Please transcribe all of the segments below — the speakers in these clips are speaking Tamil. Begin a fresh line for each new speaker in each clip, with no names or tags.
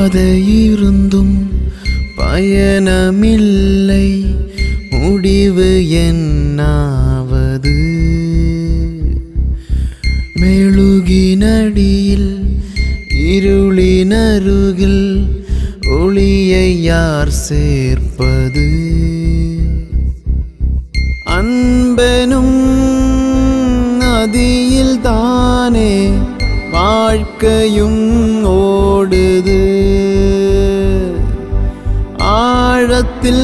பாதையிருந்தும் பயணமில்லை முடிவு என்னாவது மெழுகினடியில் இருளினருகில் ஒளியை யார் சேர்ப்பது அன்பெனும் நதியில் தானே வாழ்க்கையும் ஓடுது ஆழத்தில்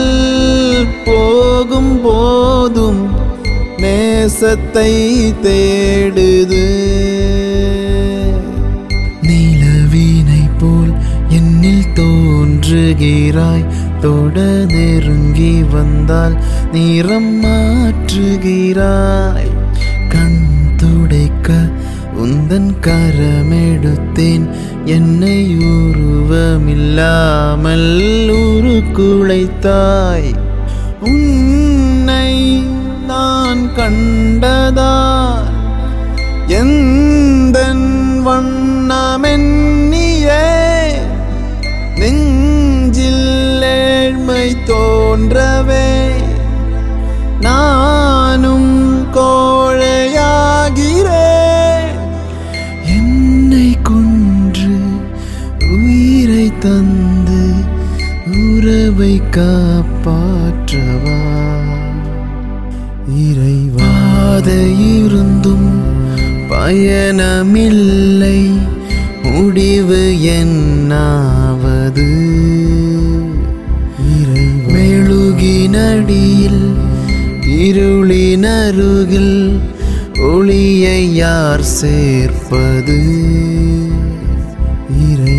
போகும் போதும் நேசத்தை தேடுது நீலவீனை போல் என்னில் தோன்றுகிறாய் தொட நெருங்கி வந்தால் நிறம் மாற்றுகிறாய் கண் துடைக்க உந்தன் கரமெடுத்தேன் என்னை உருவமில்லாமல் உருக்குலைத்தாய் உன்னை நான் கண்டதால் எந்தன் வண்ணமென்னியே நெஞ்சில் ஏழ்மை தோன்றவே நானும் கோழையாகிறேன் என்னை கொன்று உயிரை தந்து உறவை காப்பாற்றவா இறைவாதையிருந்தும் பயணமில்லை முடிவு என்னாவது மெழுகினடியில் இருளினருகில் ஒளியை யார் சேர்ப்பது இறை